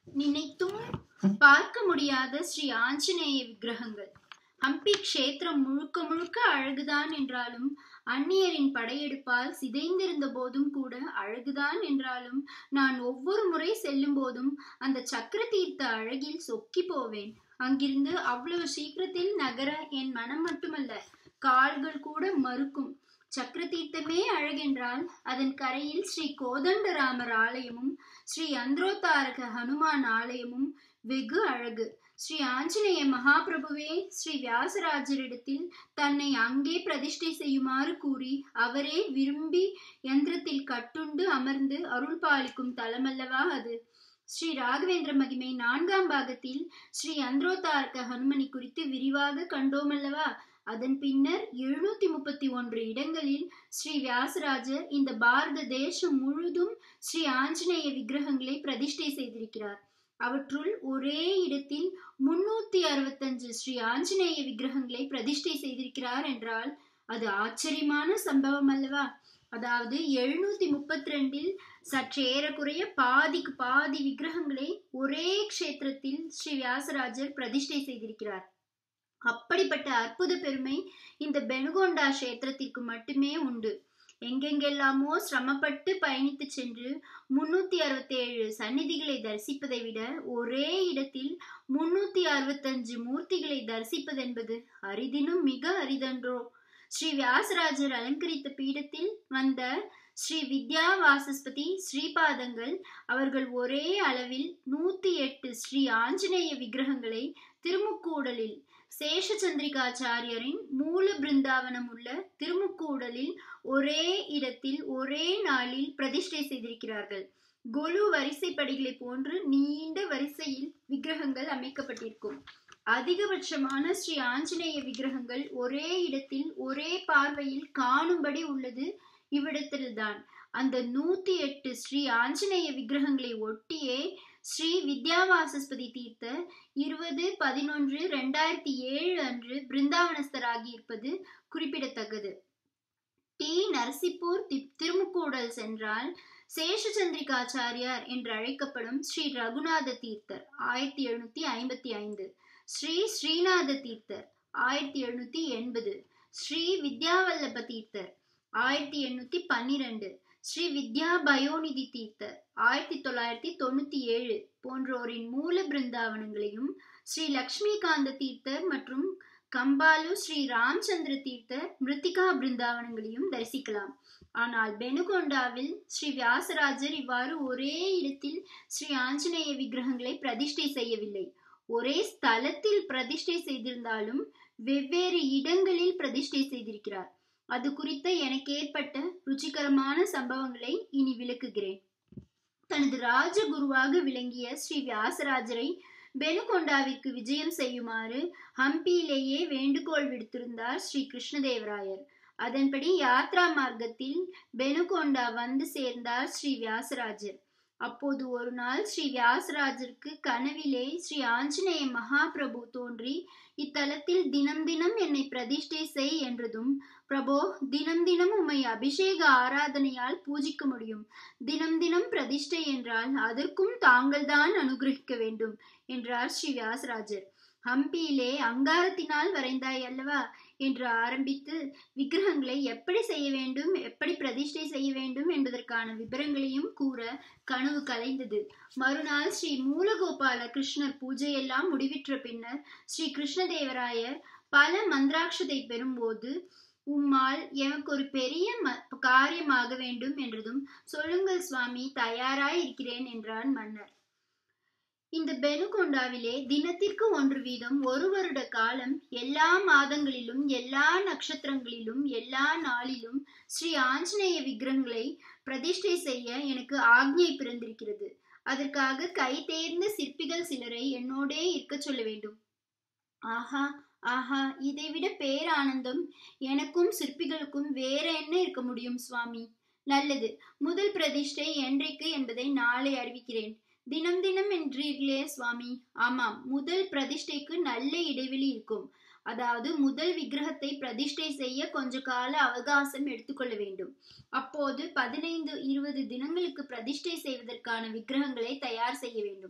நினைத்தும் பார்க்க முடியாத ஸ்ரீ ஆஞ்சநேய விக்கிரகங்கள் ஹம்பி க்ஷேத்திரம் முழுக்க முழுக்க அழகுதான் என்றாலும் அந்நியரின் படையெடுப்பால் சிதைந்திருந்த போதும் கூட அழகுதான் என்றாலும் நான் ஒவ்வொரு முறை செல்லும் போதும் அந்த சக்கர தீர்த்த அழகில் சொக்கி போவேன் அங்கிருந்து அவ்வளவு சீக்கிரத்தில் நகர என் மனம் மட்டுமல்ல கால்கள் கூட மறுக்கும் சக்கர தீர்த்தமே அழகென்றால் அதன் கரையில் ஸ்ரீ கோதண்டராமர் ஆலயமும் ஸ்ரீ அந்திரோத்தாரக ஹனுமான் ஆலயமும் வெகு அழகு ஸ்ரீ ஆஞ்சநேய மகாபிரபுவே ஸ்ரீ வியாசராஜரிடத்தில் தன்னை அங்கே பிரதிஷ்டை செய்யுமாறு கூறி அவரே விரும்பி யந்திரத்தில் கட்டுண்டு அமர்ந்து அருள் பாலிக்கும் தலமல்லவா அது ஸ்ரீ ராகவேந்திர மகிமை நான்காம் பாகத்தில் ஸ்ரீ அந்திரோத்தாரக ஹனுமனை குறித்து விரிவாக கண்டோமல்லவா அதன் பின்னர் எழுநூத்தி முப்பத்தி ஒன்று இடங்களில் ஸ்ரீ வியாசராஜர் இந்த பாரத தேசம் முழுதும் ஸ்ரீ ஆஞ்சநேய விக்கிரகங்களை பிரதிஷ்டை செய்திருக்கிறார் அவற்றுள் ஒரே இடத்தில் முன்னூத்தி அறுபத்தஞ்சு ஸ்ரீ ஆஞ்சநேய விக்கிரகங்களை பிரதிஷ்டை செய்திருக்கிறார் என்றால் அது ஆச்சரியமான சம்பவம் அல்லவா அதாவது எழுநூத்தி முப்பத்தி ரெண்டில் சற்று ஏறக்குறைய பாதிக்கு பாதி விக்கிரகங்களை ஒரே க்ஷேத்திரத்தில் ஸ்ரீ வியாசராஜர் பிரதிஷ்டை செய்திருக்கிறார் அப்படிப்பட்ட அற்புத பெருமை இந்த பெனுகொண்டா கஷேத்திரத்திற்கு மட்டுமே உண்டு எங்கெங்கெல்லாமோ சிரமப்பட்டு பயணித்து சென்று முன்னூத்தி அறுபத்தி ஏழு சந்நிதிகளை தரிசிப்பதை விட ஒரே இடத்தில் முன்னூத்தி அறுபத்தஞ்சு மூர்த்திகளை தரிசிப்பதென்பது அரிதினும் மிக அரிதன்றோ ஸ்ரீ வியாசராஜர் அலங்கரித்த பீடத்தில் வந்த ஸ்ரீ வித்யா வாசஸ்பதி ஸ்ரீபாதங்கள் அவர்கள் ஒரே அளவில் நூத்தி எட்டு ஸ்ரீ ஆஞ்சநேய விக்கிரகங்களை திருமுக்கூடலில் சேஷச்சந்திரிகாச்சாரியரின் மூல பிருந்தாவனம் உள்ள திருமுக்கூடலில் ஒரே இடத்தில் ஒரே நாளில் பிரதிஷ்டை செய்திருக்கிறார்கள் கொலு வரிசைப்படிகளை போன்று நீண்ட வரிசையில் விக்கிரகங்கள் அமைக்கப்பட்டிருக்கும் அதிகபட்சமான ஸ்ரீ ஆஞ்சநேய விக்கிரகங்கள் ஒரே இடத்தில் ஒரே பார்வையில் காணும்படி உள்ளது இவ்விடத்தில்தான் அந்த நூத்தி எட்டு ஸ்ரீ ஆஞ்சநேய விக்கிரகங்களை ஒட்டியே ஸ்ரீ வித்யாவாசஸ்பதி தீர்த்தர் இருபது பதினொன்று ரெண்டாயிரத்தி ஏழு அன்று பிருந்தாவனஸ்தராகி இருப்பது குறிப்பிடத்தக்கது டி நரசிப்பூர் திருமுக்கூடல் சென்றால் சேஷச்சந்திரிகாச்சாரியார் என்று அழைக்கப்படும் ஸ்ரீ ரகுநாத தீர்த்தர் ஆயிரத்தி எழுநூத்தி ஐம்பத்தி ஐந்து ஸ்ரீ ஸ்ரீநாத தீர்த்தர் ஆயிரத்தி எழுநூத்தி எண்பது ஸ்ரீ வித்யாவல்லப தீர்த்தர் ஆயிரத்தி எண்ணூத்தி பன்னிரண்டு ஸ்ரீ வித்யா பயோநிதி தீர்த்தர் ஆயிரத்தி தொள்ளாயிரத்தி தொண்ணூத்தி ஏழு போன்றோரின் மூல பிருந்தாவனங்களையும் ஸ்ரீ லக்ஷ்மிகாந்த தீர்த்தர் மற்றும் கம்பாலு ஸ்ரீ ராம்சந்திர தீர்த்தர் மிருத்திகா பிருந்தாவனங்களையும் தரிசிக்கலாம் ஆனால் பெனுகொண்டாவில் ஸ்ரீ வியாசராஜர் இவ்வாறு ஒரே இடத்தில் ஸ்ரீ ஆஞ்சநேய விக்கிரகங்களை பிரதிஷ்டை செய்யவில்லை ஒரே ஸ்தலத்தில் பிரதிஷ்டை செய்திருந்தாலும் வெவ்வேறு இடங்களில் பிரதிஷ்டை செய்திருக்கிறார் அது குறித்த எனக்கு ஏற்பட்ட ருச்சிகரமான சம்பவங்களை இனி விளக்குகிறேன் தனது ராஜகுருவாக விளங்கிய ஸ்ரீ வியாசராஜரை பெனுகொண்டாவிற்கு விஜயம் செய்யுமாறு ஹம்பியிலேயே வேண்டுகோள் விடுத்திருந்தார் ஸ்ரீ கிருஷ்ணதேவராயர் அதன்படி யாத்ரா மார்க்கத்தில் பெனுகொண்டா வந்து சேர்ந்தார் ஸ்ரீ வியாசராஜர் அப்போது ஒரு நாள் ஸ்ரீ வியாசராஜருக்கு கனவிலே ஸ்ரீ ஆஞ்சநேய மகாபிரபு தோன்றி இத்தலத்தில் தினம் தினம் என்னை பிரதிஷ்டை செய் என்றதும் பிரபோ தினம் தினம் உம்மை அபிஷேக ஆராதனையால் பூஜிக்க முடியும் தினம் தினம் பிரதிஷ்டை என்றால் அதற்கும் தாங்கள்தான் அனுகிரகிக்க வேண்டும் என்றார் ஸ்ரீ வியாசராஜர் ஹம்பியிலே அங்காரத்தினால் வரைந்தாய் அல்லவா என்று ஆரம்பித்து விக்கிரகங்களை எப்படி செய்ய வேண்டும் எப்படி பிரதிஷ்டை செய்ய வேண்டும் என்பதற்கான விவரங்களையும் கூற கனவு கலைந்தது மறுநாள் ஸ்ரீ மூலகோபால கிருஷ்ணர் பூஜையெல்லாம் முடிவிற்ற பின்னர் ஸ்ரீ கிருஷ்ணதேவராயர் பல மந்திராட்சதை பெறும்போது உம்மால் எனக்கு ஒரு பெரிய காரியமாக வேண்டும் என்றதும் சொல்லுங்கள் சுவாமி தயாராய் இருக்கிறேன் என்றான் மன்னர் இந்த பெனுகொண்டாவிலே தினத்திற்கு ஒன்று வீதம் ஒரு வருட காலம் எல்லா மாதங்களிலும் எல்லா நட்சத்திரங்களிலும் எல்லா நாளிலும் ஸ்ரீ ஆஞ்சநேய விக்கிரகங்களை பிரதிஷ்டை செய்ய எனக்கு ஆக்ஞை பிறந்திருக்கிறது அதற்காக கை தேர்ந்த சிற்பிகள் சிலரை என்னோடே இருக்க சொல்ல வேண்டும் ஆஹா ஆஹா இதைவிட பேரானந்தம் எனக்கும் சிற்பிகளுக்கும் வேற என்ன இருக்க முடியும் சுவாமி நல்லது முதல் பிரதிஷ்டை என்றைக்கு என்பதை நாளை அறிவிக்கிறேன் தினம் தினம் என்றீர்களே சுவாமி ஆமாம் முதல் பிரதிஷ்டைக்கு நல்ல இடைவெளி இருக்கும் அதாவது முதல் விக்கிரகத்தை பிரதிஷ்டை செய்ய கொஞ்ச கால அவகாசம் எடுத்துக்கொள்ள வேண்டும் அப்போது பதினைந்து இருபது தினங்களுக்கு பிரதிஷ்டை செய்வதற்கான விக்கிரகங்களை தயார் செய்ய வேண்டும்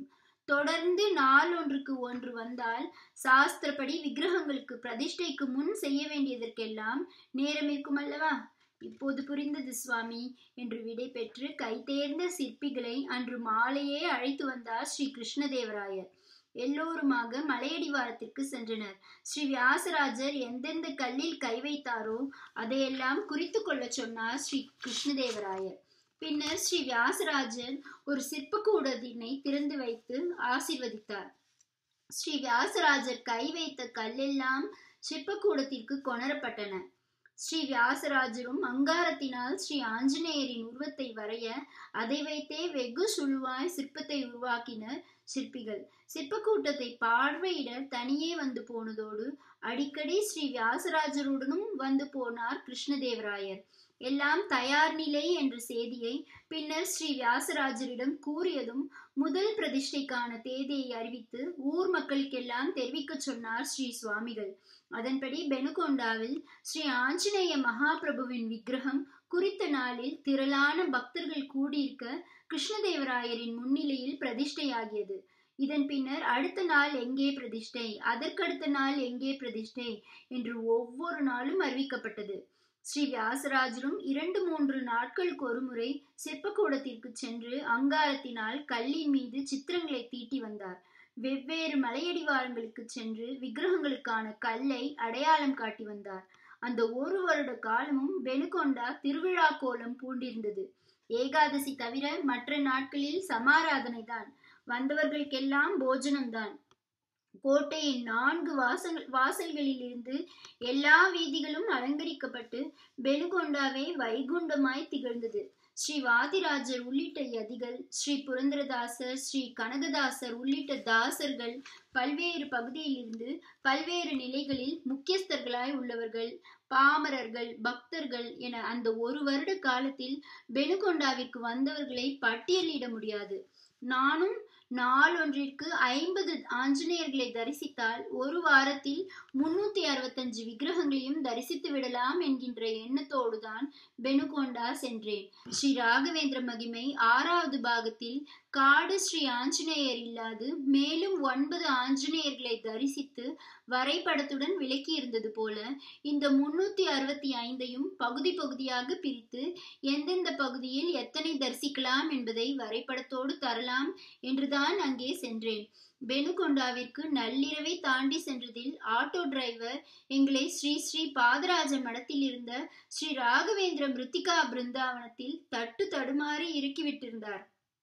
தொடர்ந்து நாள் ஒன்றுக்கு ஒன்று வந்தால் சாஸ்திரப்படி விக்கிரகங்களுக்கு பிரதிஷ்டைக்கு முன் செய்ய வேண்டியதற்கெல்லாம் நேரம் இருக்கும் அல்லவா இப்போது புரிந்தது சுவாமி என்று விடை பெற்று கைதேர்ந்த சிற்பிகளை அன்று மாலையே அழைத்து வந்தார் ஸ்ரீ கிருஷ்ணதேவராயர் எல்லோருமாக மலையடிவாரத்திற்கு சென்றனர் ஸ்ரீ வியாசராஜர் எந்தெந்த கல்லில் கை வைத்தாரோ அதையெல்லாம் குறித்து கொள்ள சொன்னார் ஸ்ரீ கிருஷ்ணதேவராயர் பின்னர் ஸ்ரீ வியாசராஜர் ஒரு சிற்பக்கூடத்தினை திறந்து வைத்து ஆசிர்வதித்தார் ஸ்ரீ வியாசராஜர் கை வைத்த கல்லெல்லாம் சிற்பக்கூடத்திற்கு கொணரப்பட்டன ஸ்ரீ வியாசராஜரும் அங்காரத்தினால் ஸ்ரீ ஆஞ்சநேயரின் உருவத்தை வரைய அதை வைத்தே வெகு சுழுவாய் சிற்பத்தை உருவாக்கினர் சிற்பிகள் சிற்பக்கூட்டத்தை பார்வையிட தனியே வந்து போனதோடு அடிக்கடி ஸ்ரீ வியாசராஜருடனும் வந்து போனார் கிருஷ்ணதேவராயர் எல்லாம் தயார் நிலை என்ற செய்தியை பின்னர் ஸ்ரீ வியாசராஜரிடம் கூறியதும் முதல் பிரதிஷ்டைக்கான தேதியை அறிவித்து ஊர் மக்களுக்கெல்லாம் தெரிவிக்க சொன்னார் ஸ்ரீ சுவாமிகள் அதன்படி பெனுகொண்டாவில் ஸ்ரீ ஆஞ்சநேய மகாபிரபுவின் விக்கிரகம் குறித்த நாளில் திரளான பக்தர்கள் கூடியிருக்க கிருஷ்ணதேவராயரின் முன்னிலையில் பிரதிஷ்டையாகியது இதன் பின்னர் அடுத்த நாள் எங்கே பிரதிஷ்டை அதற்கடுத்த நாள் எங்கே பிரதிஷ்டை என்று ஒவ்வொரு நாளும் அறிவிக்கப்பட்டது ஸ்ரீ வியாசராஜரும் இரண்டு மூன்று நாட்களுக்கு ஒருமுறை சிற்பக்கூடத்திற்கு சென்று அங்காரத்தினால் கல்லின் மீது சித்திரங்களை தீட்டி வந்தார் வெவ்வேறு மலையடிவாரங்களுக்கு சென்று விக்கிரகங்களுக்கான கல்லை அடையாளம் காட்டி வந்தார் அந்த ஒரு வருட காலமும் பெனுகொண்டா திருவிழா கோலம் பூண்டிருந்தது ஏகாதசி தவிர மற்ற நாட்களில் சமாராதனை தான் வந்தவர்களுக்கெல்லாம் போஜனம்தான் கோட்டையின் நான்கு வாசல் வாசல்களில் இருந்து எல்லா வீதிகளும் அலங்கரிக்கப்பட்டு பெனுகொண்டாவே வைகுண்டமாய் திகழ்ந்தது ஸ்ரீ வாதிராஜர் உள்ளிட்ட யதிகள் ஸ்ரீ புரந்தரதாசர் ஸ்ரீ கனகதாசர் உள்ளிட்ட தாசர்கள் பல்வேறு பகுதியிலிருந்து பல்வேறு நிலைகளில் முக்கியஸ்தர்களாய் உள்ளவர்கள் பாமரர்கள் பக்தர்கள் என அந்த ஒரு வருட காலத்தில் பெனுகொண்டாவிற்கு வந்தவர்களை பட்டியலிட முடியாது நானும் நாளொன்றிற்கு ஐம்பது ஆஞ்சநேயர்களை தரிசித்தால் ஒரு வாரத்தில் முன்னூத்தி அறுபத்தஞ்சு விக்கிரகங்களையும் தரிசித்து விடலாம் என்கின்ற எண்ணத்தோடுதான் பெனுகொண்டா சென்றேன் ஸ்ரீ ராகவேந்திர மகிமை ஆறாவது பாகத்தில் காடு ஸ்ரீ ஆஞ்சநேயர் இல்லாது மேலும் ஒன்பது ஆஞ்சநேயர்களை தரிசித்து வரைபடத்துடன் விளக்கி இருந்தது போல இந்த முன்னூத்தி அறுபத்தி ஐந்தையும் பகுதி பகுதியாக பிரித்து எந்தெந்த பகுதியில் எத்தனை தரிசிக்கலாம் என்பதை வரைபடத்தோடு தரலாம் என்றுதான் அங்கே சென்றேன் பெனுகொண்டாவிற்கு நள்ளிரவை தாண்டி சென்றதில் ஆட்டோ டிரைவர் எங்களை ஸ்ரீ ஸ்ரீ பாதராஜ மடத்தில் இருந்த ஸ்ரீ ராகவேந்திர மிருத்திகா பிருந்தாவனத்தில் தட்டு தடுமாறி இறக்கிவிட்டிருந்தார்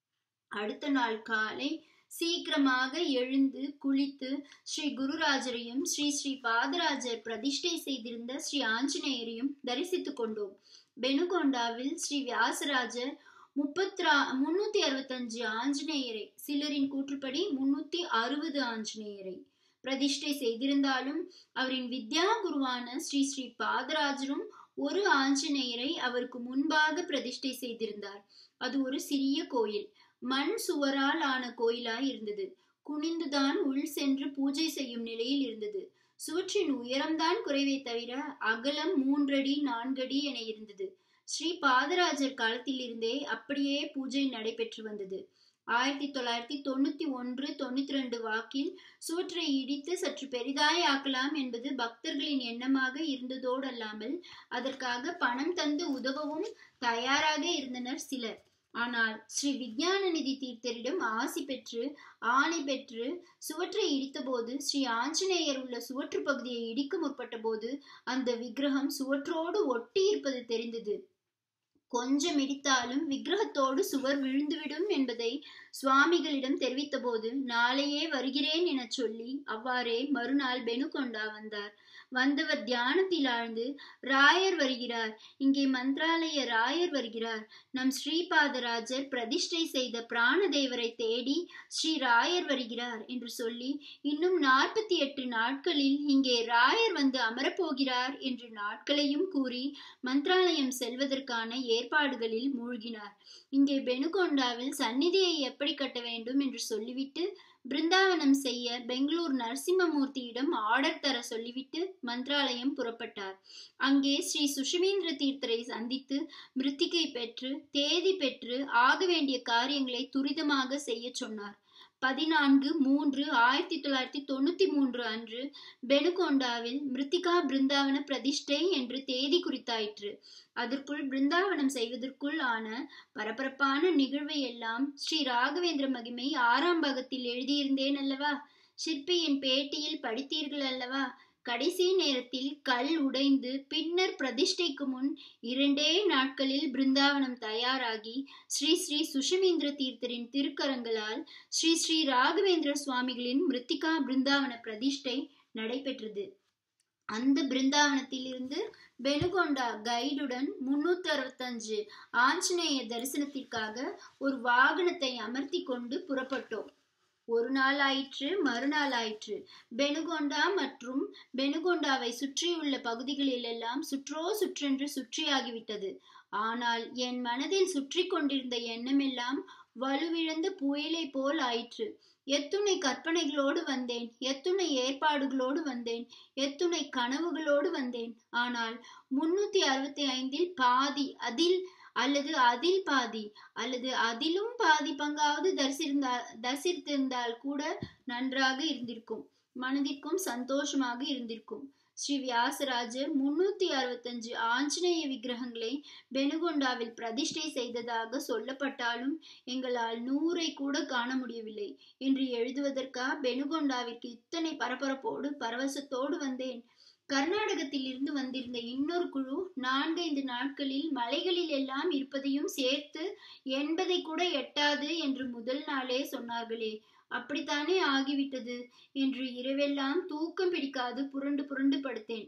அடுத்த நாள் காலை சீக்கிரமாக எழுந்து குளித்து ஸ்ரீ குருராஜரையும் ஸ்ரீ ஸ்ரீ பாதராஜர் பிரதிஷ்டை செய்திருந்த ஸ்ரீ ஆஞ்சநேயரையும் தரிசித்துக் கொண்டோம் பெனுகொண்டாவில் ஸ்ரீ வியாசராஜர் முப்பத்ரா முன்னூத்தி அறுபத்தஞ்சு ஆஞ்சநேயரை சிலரின் கூற்றுப்படி முன்னூத்தி அறுபது ஆஞ்சநேயரை பிரதிஷ்டை செய்திருந்தாலும் அவரின் வித்யா குருவான ஸ்ரீ ஸ்ரீ பாதராஜரும் ஒரு ஆஞ்சநேயரை அவருக்கு முன்பாக பிரதிஷ்டை செய்திருந்தார் அது ஒரு சிறிய கோயில் மண் சுவரால் ஆன கோயிலாய் இருந்தது குனிந்துதான் உள் சென்று பூஜை செய்யும் நிலையில் இருந்தது சுவற்றின் உயரம்தான் குறைவே தவிர அகலம் மூன்றடி நான்கடி என இருந்தது ஸ்ரீ பாதராஜர் காலத்தில் இருந்தே அப்படியே பூஜை நடைபெற்று வந்தது ஆயிரத்தி தொள்ளாயிரத்தி தொண்ணூத்தி ஒன்று தொண்ணூத்தி ரெண்டு வாக்கில் சுவற்றை இடித்து சற்று பெரிதாய் ஆக்கலாம் என்பது பக்தர்களின் எண்ணமாக இருந்ததோடு அல்லாமல் அதற்காக பணம் தந்து உதவவும் தயாராக இருந்தனர் சிலர் ஆனால் ஸ்ரீ விஞ்ஞான நிதி தீர்த்தரிடம் ஆசி பெற்று ஆணை பெற்று சுவற்றை இடித்தபோது ஸ்ரீ ஆஞ்சநேயர் உள்ள சுவற்று பகுதியை இடிக்க முற்பட்ட போது அந்த விக்கிரகம் சுவற்றோடு ஒட்டி இருப்பது தெரிந்தது கொஞ்சம் இடித்தாலும் விக்கிரகத்தோடு சுவர் விழுந்துவிடும் என்பதை சுவாமிகளிடம் தெரிவித்தபோது நாளையே வருகிறேன் என சொல்லி அவ்வாறே மறுநாள் பெனுகொண்டா வந்தார் வந்தவர் தியானத்தில் ஆழ்ந்து ராயர் வருகிறார் இங்கே மந்திராலய ராயர் வருகிறார் நம் ஸ்ரீபாதராஜர் பிரதிஷ்டை செய்த பிராணதேவரை தேடி ஸ்ரீ ராயர் வருகிறார் என்று சொல்லி இன்னும் நாற்பத்தி எட்டு நாட்களில் இங்கே ராயர் வந்து அமரப்போகிறார் என்று நாட்களையும் கூறி மந்திராலயம் செல்வதற்கான ஏற்பாடுகளில் மூழ்கினார் இங்கே பெனுகொண்டாவில் சந்நிதியை எப்படி கட்ட வேண்டும் என்று சொல்லிவிட்டு பிருந்தாவனம் செய்ய பெங்களூர் நரசிம்மமூர்த்தியிடம் ஆர்டர் தர சொல்லிவிட்டு மந்திராலயம் புறப்பட்டார் அங்கே ஸ்ரீ சுஷமேந்திர தீர்த்தரை சந்தித்து மிருத்திகை பெற்று தேதி பெற்று ஆக வேண்டிய காரியங்களை துரிதமாக செய்ய சொன்னார் பதினான்கு மூன்று ஆயிரத்தி தொள்ளாயிரத்தி தொண்ணூத்தி மூன்று அன்று பெனுகொண்டாவில் மிருத்திகா பிருந்தாவன பிரதிஷ்டை என்று தேதி குறித்தாயிற்று அதற்குள் பிருந்தாவனம் செய்வதற்குள் ஆன பரபரப்பான நிகழ்வை எல்லாம் ஸ்ரீ ராகவேந்திர மகிமை ஆறாம் பாகத்தில் எழுதியிருந்தேன் அல்லவா சிற்பியின் பேட்டியில் படித்தீர்கள் அல்லவா கடைசி நேரத்தில் கல் உடைந்து பின்னர் பிரதிஷ்டைக்கு முன் இரண்டே நாட்களில் பிருந்தாவனம் தயாராகி ஸ்ரீ ஸ்ரீ சுஷமேந்திர தீர்த்தரின் திருக்கரங்களால் ஸ்ரீ ஸ்ரீ ராகவேந்திர சுவாமிகளின் மிருத்திகா பிருந்தாவன பிரதிஷ்டை நடைபெற்றது அந்த பிருந்தாவனத்தில் இருந்து பெனுகொண்டா கைடுடன் முன்னூத்தி அறுபத்தஞ்சு ஆஞ்சநேய தரிசனத்திற்காக ஒரு வாகனத்தை அமர்த்தி கொண்டு புறப்பட்டோம் ஒரு நாள் ஆயிற்று மறுநாள் ஆயிற்று பெனுகொண்டா மற்றும் பெனுகொண்டாவை சுற்றியுள்ள பகுதிகளில் எல்லாம் சுற்றோ சுற்றென்று சுற்றியாகிவிட்டது ஆனால் என் மனதில் சுற்றி கொண்டிருந்த எண்ணமெல்லாம் வலுவிழந்த புயலை போல் ஆயிற்று எத்துணை கற்பனைகளோடு வந்தேன் எத்துணை ஏற்பாடுகளோடு வந்தேன் எத்துணை கனவுகளோடு வந்தேன் ஆனால் முன்னூத்தி அறுபத்தி ஐந்தில் பாதி அதில் அல்லது அதில் பாதி அல்லது அதிலும் பாதி பங்காவது தரிசிருந்தா தரிசித்திருந்தால் கூட நன்றாக இருந்திருக்கும் மனதிற்கும் சந்தோஷமாக இருந்திருக்கும் ஸ்ரீ வியாசராஜர் முன்னூத்தி அறுபத்தஞ்சு ஆஞ்சநேய விக்கிரகங்களை பெனுகொண்டாவில் பிரதிஷ்டை செய்ததாக சொல்லப்பட்டாலும் எங்களால் நூறை கூட காண முடியவில்லை என்று எழுதுவதற்கா பெனுகொண்டாவிற்கு இத்தனை பரபரப்போடு பரவசத்தோடு வந்தேன் கர்நாடகத்தில் இருந்து வந்திருந்த இன்னொரு குழு நான்கைந்து நாட்களில் மலைகளில் எல்லாம் இருப்பதையும் சேர்த்து எண்பதை கூட எட்டாது என்று முதல் நாளே சொன்னார்களே அப்படித்தானே ஆகிவிட்டது என்று இரவெல்லாம் தூக்கம் பிடிக்காது புரண்டு புரண்டு படுத்தேன்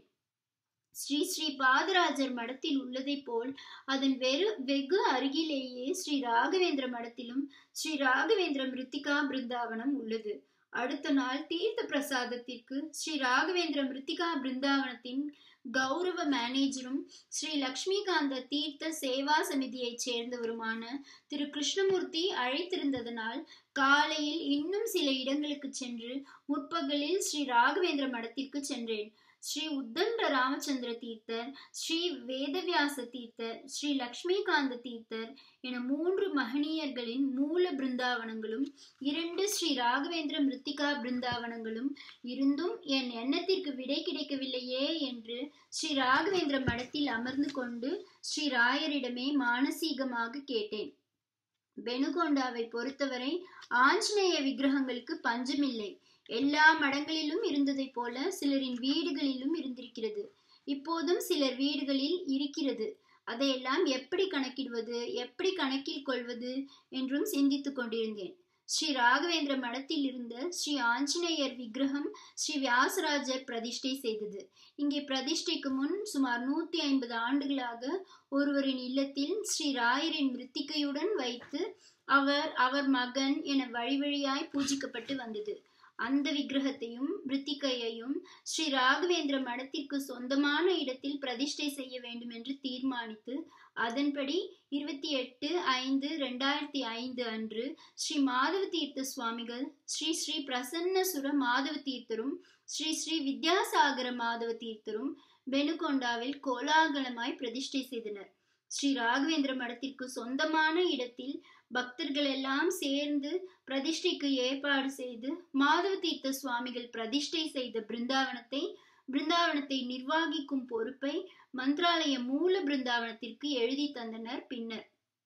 ஸ்ரீ ஸ்ரீ பாதராஜர் மடத்தில் உள்ளதைப் போல் அதன் வெறு வெகு அருகிலேயே ஸ்ரீ ராகவேந்திர மடத்திலும் ஸ்ரீ ராகவேந்திர மிருத்திகா பிருந்தாவனம் உள்ளது அடுத்த நாள் தீர்த்த பிரசாதத்திற்கு ஸ்ரீ ராகவேந்திர மிருத்திகா பிருந்தாவனத்தின் கௌரவ மேனேஜரும் ஸ்ரீ லக்ஷ்மிகாந்த தீர்த்த சேவா சமிதியைச் சேர்ந்தவருமான திரு கிருஷ்ணமூர்த்தி அழைத்திருந்ததனால் காலையில் இன்னும் சில இடங்களுக்கு சென்று முற்பகலில் ஸ்ரீ ராகவேந்திர மடத்திற்கு சென்றேன் ஸ்ரீ உத்தண்ட ராமச்சந்திர தீர்த்தர் ஸ்ரீ வேதவியாச தீர்த்தர் ஸ்ரீ லக்ஷ்மிகாந்த தீர்த்தர் என மூன்று மகனீயர்களின் மூல பிருந்தாவனங்களும் இரண்டு ஸ்ரீ ராகவேந்திர மிருத்திகா பிருந்தாவனங்களும் இருந்தும் என் எண்ணத்திற்கு விடை கிடைக்கவில்லையே என்று ஸ்ரீ ராகவேந்திர மடத்தில் அமர்ந்து கொண்டு ஸ்ரீ ராயரிடமே மானசீகமாக கேட்டேன் பெனுகொண்டாவை பொறுத்தவரை ஆஞ்சநேய விக்கிரகங்களுக்கு பஞ்சமில்லை எல்லா மடங்களிலும் இருந்ததைப் போல சிலரின் வீடுகளிலும் இருந்திருக்கிறது இப்போதும் சிலர் வீடுகளில் இருக்கிறது அதையெல்லாம் எப்படி கணக்கிடுவது எப்படி கணக்கில் கொள்வது என்றும் சிந்தித்துக் கொண்டிருந்தேன் ஸ்ரீ ராகவேந்திர மடத்தில் இருந்த ஸ்ரீ ஆஞ்சநேயர் விக்கிரகம் ஸ்ரீ வியாசராஜர் பிரதிஷ்டை செய்தது இங்கே பிரதிஷ்டைக்கு முன் சுமார் நூத்தி ஐம்பது ஆண்டுகளாக ஒருவரின் இல்லத்தில் ஸ்ரீ ராயரின் மிருத்திகையுடன் வைத்து அவர் அவர் மகன் என வழி வழியாய் பூஜிக்கப்பட்டு வந்தது அந்த விக்கிரகத்தையும் மிருத்திகையையும் ஸ்ரீ ராகவேந்திர மடத்திற்கு சொந்தமான இடத்தில் பிரதிஷ்டை செய்ய வேண்டும் என்று தீர்மானித்து அதன்படி இருபத்தி எட்டு ஐந்து ரெண்டாயிரத்தி ஐந்து அன்று ஸ்ரீ மாதவ தீர்த்த சுவாமிகள் ஸ்ரீ ஸ்ரீ பிரசன்னசுர மாதவ தீர்த்தரும் ஸ்ரீ ஸ்ரீ வித்யாசாகர மாதவ தீர்த்தரும் பெனுகொண்டாவில் கோலாகலமாய் பிரதிஷ்டை செய்தனர் ஸ்ரீ ராகவேந்திர மடத்திற்கு சொந்தமான இடத்தில் பக்தர்கள் எல்லாம் சேர்ந்து பிரதிஷ்டைக்கு ஏற்பாடு செய்து மாதவ தீர்த்த சுவாமிகள் பிரதிஷ்டை செய்த பிருந்தாவனத்தை பிருந்தாவனத்தை நிர்வாகிக்கும் பொறுப்பை மந்திராலய மூல பிருந்தாவனத்திற்கு எழுதி தந்தனர் பின்னர்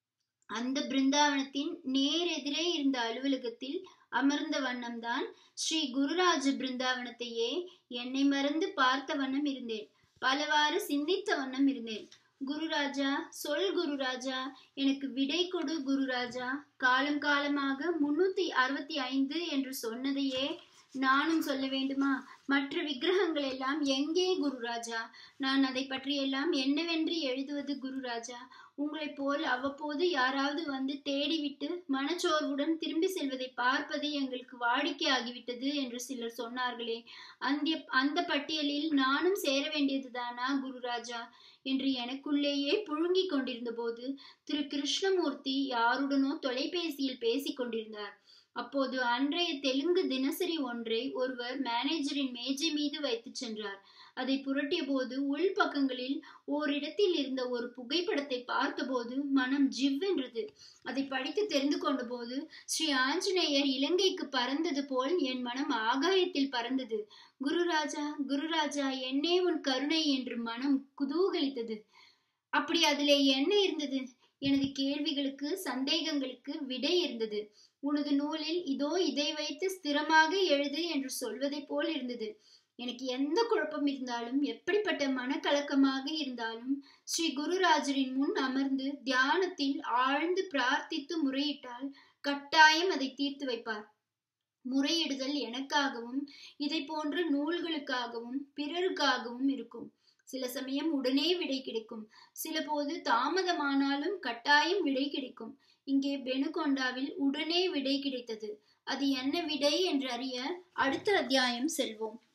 அந்த பிருந்தாவனத்தின் நேர் எதிரே இருந்த அலுவலகத்தில் அமர்ந்த வண்ணம்தான் ஸ்ரீ குருராஜ பிருந்தாவனத்தையே என்னை மறந்து பார்த்த வண்ணம் இருந்தேன் பலவாறு சிந்தித்த வண்ணம் இருந்தேன் குருராஜா சொல் குருராஜா எனக்கு விடை கொடு குருராஜா காலம் காலமாக முன்னூத்தி அறுபத்தி ஐந்து என்று சொன்னதையே நானும் சொல்ல வேண்டுமா மற்ற விக்கிரகங்கள் எல்லாம் எங்கே குருராஜா நான் அதை பற்றியெல்லாம் என்னவென்று எழுதுவது குருராஜா உங்களைப் போல் அவ்வப்போது யாராவது வந்து தேடிவிட்டு மனச்சோர்வுடன் திரும்பி செல்வதை பார்ப்பது எங்களுக்கு வாடிக்கை ஆகிவிட்டது என்று சிலர் சொன்னார்களே அந்த அந்த பட்டியலில் நானும் சேர வேண்டியதுதானா குருராஜா என்று எனக்குள்ளேயே புழுங்கிக் கொண்டிருந்த போது திரு கிருஷ்ணமூர்த்தி யாருடனோ தொலைபேசியில் பேசிக் கொண்டிருந்தார் அப்போது அன்றைய தெலுங்கு தினசரி ஒன்றை ஒருவர் மேனேஜரின் மேஜை மீது வைத்துச் சென்றார் அதை புரட்டிய போது உள் பக்கங்களில் ஓரிடத்தில் இருந்த ஒரு புகைப்படத்தை பார்த்தபோது மனம் ஜிவ்வென்றது அதை படித்து தெரிந்து கொண்ட போது ஸ்ரீ ஆஞ்சநேயர் இலங்கைக்கு பறந்தது போல் என் மனம் ஆகாயத்தில் பறந்தது குருராஜா குருராஜா என்னே உன் கருணை என்று மனம் குதூகலித்தது அப்படி அதிலே என்ன இருந்தது எனது கேள்விகளுக்கு சந்தேகங்களுக்கு விடை இருந்தது உனது நூலில் இதோ இதை வைத்து ஸ்திரமாக எழுது என்று சொல்வதைப் போல் இருந்தது எனக்கு எந்த குழப்பம் இருந்தாலும் எப்படிப்பட்ட மனக்கலக்கமாக இருந்தாலும் ஸ்ரீ குருராஜரின் முன் அமர்ந்து தியானத்தில் ஆழ்ந்து பிரார்த்தித்து முறையிட்டால் கட்டாயம் அதை தீர்த்து வைப்பார் முறையிடுதல் எனக்காகவும் இதை போன்ற நூல்களுக்காகவும் பிறருக்காகவும் இருக்கும் சில சமயம் உடனே விடை கிடைக்கும் சில போது தாமதமானாலும் கட்டாயம் விடை கிடைக்கும் இங்கே பெனுகொண்டாவில் உடனே விடை கிடைத்தது அது என்ன விடை என்று அறிய அடுத்த அத்தியாயம் செல்வோம்